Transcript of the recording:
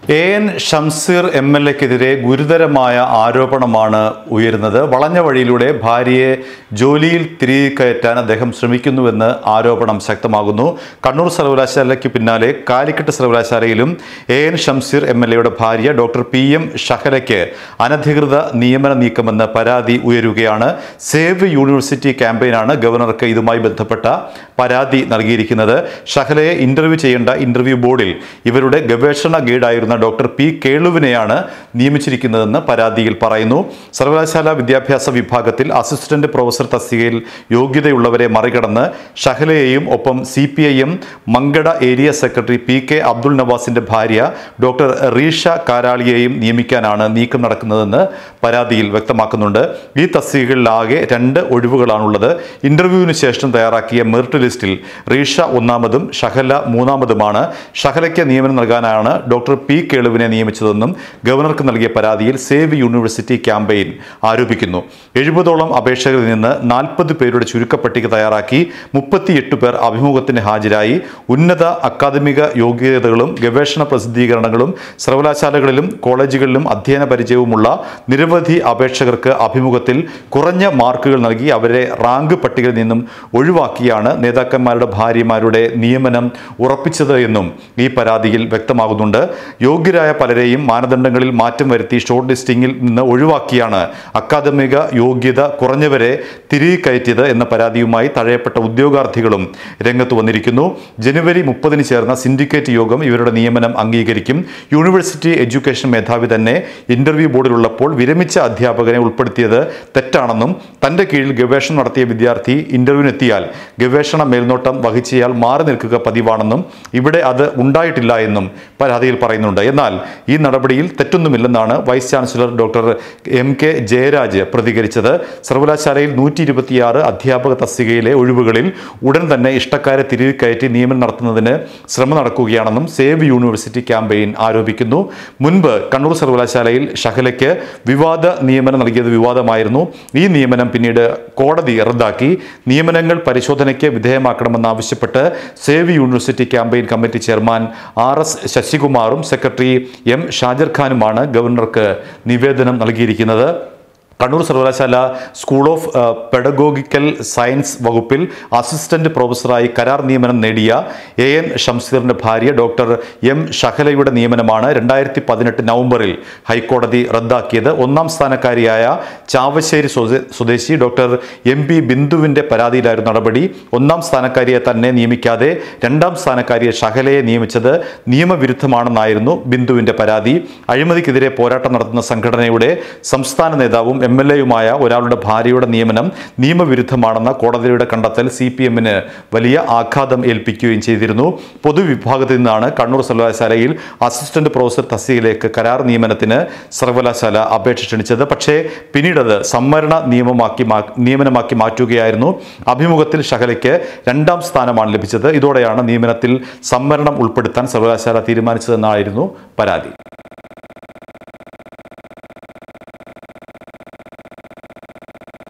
A N Shamseer M L എക്കെതിരെ ഗുരുതരമായ ആരോപണമാണ് ഉയരുന്നത് വളഞ്ഞ വഴിയിലൂടെ ഭാര്യയെ ജോലിയിൽ തിരികെ കയറ്റാൻ അദ്ദേഹം ശ്രമിക്കുന്നുവെന്ന് ആരോപണം ശക്തമാകുന്നു കണ്ണൂർ സർവകലാശാലയ്ക്ക് പിന്നാലെ കാലിക്കറ്റ് സർവകലാശാലയിലും A N Shamseer M L എയുടെ ഭാര്യ ഡോക്ടർ പി എം ഷഹലയ്ക്ക് അനധികൃത നിയമന നീക്കമെന്ന് പരാതി ഉയരുകയാണ് സേവ് യൂണിവേഴ്സിറ്റി ക്യാമ്പയിനാണ് ഗവർണർക്ക് ഇതുമായി ബന്ധപ്പെട്ട പരാതി നൽകിയിരിക്കുന്നത് ഷഹലയെ ഇന്റർവ്യൂ ചെയ്യേണ്ട ഇന്റർവ്യൂ ബോർഡിൽ ഇവരുടെ ഗവേഷണ ഗൈഡായിരുന്ന ഡോക്ടർ പി കേളുവിനെയാണ് നിയമിച്ചിരിക്കുന്നതെന്ന് പരാതിയിൽ പറയുന്നു സർവകലാശാല വിദ്യാഭ്യാസ വിഭാഗത്തിൽ അസിസ്റ്റന്റ് പ്രൊഫസർ തസ്തികയിൽ യോഗ്യതയുള്ളവരെ മറികടന്ന് ഷഹലയെയും ഒപ്പം C P I M Mankada area secretary P K Abdul നവാസിന്റെ ഭാര്യ ഡോക്ടർ റീഷ കാരാളിയെയും നിയമിക്കാനാണ് നീക്കം നടക്കുന്നതെന്ന് പരാതിയിൽ വ്യക്തമാക്കുന്നുണ്ട് ഈ തസ്തികകളിലാകെ രണ്ട് ഒഴിവുകളാണുള്ളത് ഇന്റർവ്യൂവിന് ശേഷം തയ്യാറാക്കിയ മെറിറ്റ് ലിസ്റ്റിൽ റീഷ ഒന്നാമതും ഷഹല മൂന്നാമതുമാണ് ഷഹലയ്ക്ക് നിയമനം നൽകാനാണ് ഡോക്ടർ പി കേളുവിനെ നിയമിച്ചതെന്നും ഗവർണർക്ക് നൽകിയ പരാതിയിൽ സേവ് യൂണിവേഴ്സിറ്റി ക്യാമ്പയിൻ ആരോപിക്കുന്നു എഴുപതോളം അപേക്ഷകരിൽ നിന്ന് നാൽപ്പത് പേരുടെ ചുരുക്കപ്പട്ടിക തയ്യാറാക്കി മുപ്പത്തിയെട്ട് പേർ അഭിമുഖത്തിന് ഹാജരായി ഉന്നത അക്കാദമിക യോഗ്യതകളും ഗവേഷണ പ്രസിദ്ധീകരണങ്ങളും സർവകലാശാലകളിലും കോളേജുകളിലും അധ്യയന പരിചയവുമുള്ള നിരവധി അപേക്ഷകർക്ക് അഭിമുഖത്തിൽ കുറഞ്ഞ മാർക്കുകൾ നൽകി അവരെ റാങ്ക് പട്ടികയിൽ നിന്നും ഒഴിവാക്കിയാണ് നേതാക്കന്മാരുടെ ഭാര്യമാരുടെ നിയമനം ഉറപ്പിച്ചത് എന്നും ഈ പരാതിയിൽ വ്യക്തമാകുന്നുണ്ട് യോഗ്യരായ പലരെയും മാനദണ്ഡങ്ങളിൽ മാറ്റം വരുത്തി ഷോർട്ട് ലിസ്റ്റിംഗിൽ നിന്ന് ഒഴിവാക്കിയാണ് അക്കാദമിക യോഗ്യത കുറഞ്ഞവരെ തിരികെ കയറ്റിയത് എന്ന പരാതിയുമായി തഴയപ്പെട്ട ഉദ്യോഗാർത്ഥികളും രംഗത്ത് വന്നിരിക്കുന്നു ജനുവരി മുപ്പതിന് ചേർന്ന സിൻഡിക്കേറ്റ് യോഗം ഇവരുടെ നിയമനം അംഗീകരിക്കും യൂണിവേഴ്സിറ്റി എഡ്യൂക്കേഷൻ മേധാവി തന്നെ ഇന്റർവ്യൂ ബോർഡിലുള്ളപ്പോൾ വിരമിച്ച അധ്യാപകനെ ഉൾപ്പെടുത്തിയത് തെറ്റാണെന്നും തന്റെ കീഴിൽ ഗവേഷണം നടത്തിയ വിദ്യാർത്ഥി ഇന്റർവ്യൂവിനെത്തിയാൽ ഗവേഷണ മേൽനോട്ടം വഹിച്ചയാൾ മാറി നിൽക്കുക പതിവാണെന്നും ഇവിടെ അത് ഉണ്ടായിട്ടില്ല എന്നും പരാതിയിൽ പറയുന്നുണ്ട് എന്നാൽ ഈ നടപടിയിൽ തെറ്റൊന്നുമില്ലെന്നാണ് vice chancellor doctor M K Jayaraj പ്രതികരിച്ചത് സർവകലാശാലയിൽ നൂറ്റി ഇരുപത്തിയാറ് അധ്യാപക തസ്തികയിലെ ഒഴിവുകളിൽ ഉടൻ തന്നെ ഇഷ്ടക്കാരെ തിരികെ കയറ്റി നിയമനം നടത്തുന്നതിന് ശ്രമം നടക്കുകയാണെന്നും സേവ് യൂണിവേഴ്സിറ്റി ക്യാമ്പയിൻ ആരോപിക്കുന്നു മുൻപ് കണ്ണൂർ സർവകലാശാലയിൽ ഷഹലയ്ക്ക് വിവാദ നിയമനം നൽകിയത് വിവാദമായിരുന്നു ഈ നിയമനം പിന്നീട് കോടതി റദ്ദാക്കി നിയമനങ്ങൾ പരിശോധനയ്ക്ക് വിധേയമാക്കണമെന്നാവശ്യപ്പെട്ട് save university campaign committee chairman R S ശശികുമാറും സെക്രട്ടറി എം ഷാജർ ഖാനുമാണ് ഗവർണർക്ക് നിവേദനം നൽകിയിരിക്കുന്നത് കണ്ണൂർ സർവകലാശാല സ്കൂൾ ഓഫ് ആ, പെഡഗോഗിക്കൽ സയൻസ് വകുപ്പിൽ അസിസ്റ്റന്റ് പ്രൊഫസറായി കരാർ നിയമനം നേടിയ എ എൻ ഷംസീറിന്റെ ഭാര്യ ഡോക്ടർ എം ഷഹലയുടെ നിയമനമാണ് രണ്ടായിരത്തി പതിനെട്ട് നവംബറിൽ ഹൈക്കോടതി റദ്ദാക്കിയത് ഒന്നാം സ്ഥാനക്കാരിയായ ചാവശ്ശേരി സ്വദേ- സ്വദേശി ഡോക്ടർ എം പി ബിന്ദുവിന്റെ പരാതിയിലായിരുന്നു നടപടി ഒന്നാം സ്ഥാനക്കാരിയെ തന്നെ നിയമിക്കാതെ രണ്ടാം സ്ഥാനക്കാരിയെ ഷഹലയെ നിയമിച്ചത് നിയമവിരുദ്ധമാണെന്നായിരുന്നു ബിന്ദുവിന്റെ പരാതി അഴിമതിക്കെതിരെ പോരാട്ടം നടത്തുന്ന സംഘടനയുടെ സംസ്ഥാന നേതാവും എം എൽ എയുമായ ഒരാളുടെ ഭാര്യയുടെ നിയമനം നിയമവിരുദ്ധമാണെന്ന കോടതിയുടെ കണ്ടെത്തൽ സി പി എമ്മിന് വലിയ ആഘാതം ഏൽപ്പിക്കുകയും ചെയ്തിരുന്നു പൊതുവിഭാഗത്തിൽ നിന്നാണ് കണ്ണൂർ സർവകലാശാലയിൽ അസിസ്റ്റന്റ് പ്രൊഫസർ തസ്തികയിലേക്ക് കരാർ നിയമനത്തിന് സർവകലാശാല അപേക്ഷ ക്ഷണിച്ചത് പക്ഷേ പിന്നീടത് സംവരണ നിയമമാക്കി മാ- നിയമനമാക്കി മാറ്റുകയായിരുന്നു അഭിമുഖത്തിൽ ഷഹലയ്ക്ക് രണ്ടാം സ്ഥാനമാണ് ലഭിച്ചത് ഇതോടെയാണ് നിയമനത്തിൽ സംവരണം ഉൾപ്പെടുത്താൻ സർവകലാശാല തീരുമാനിച്ചതെന്നായിരുന്നു പരാതി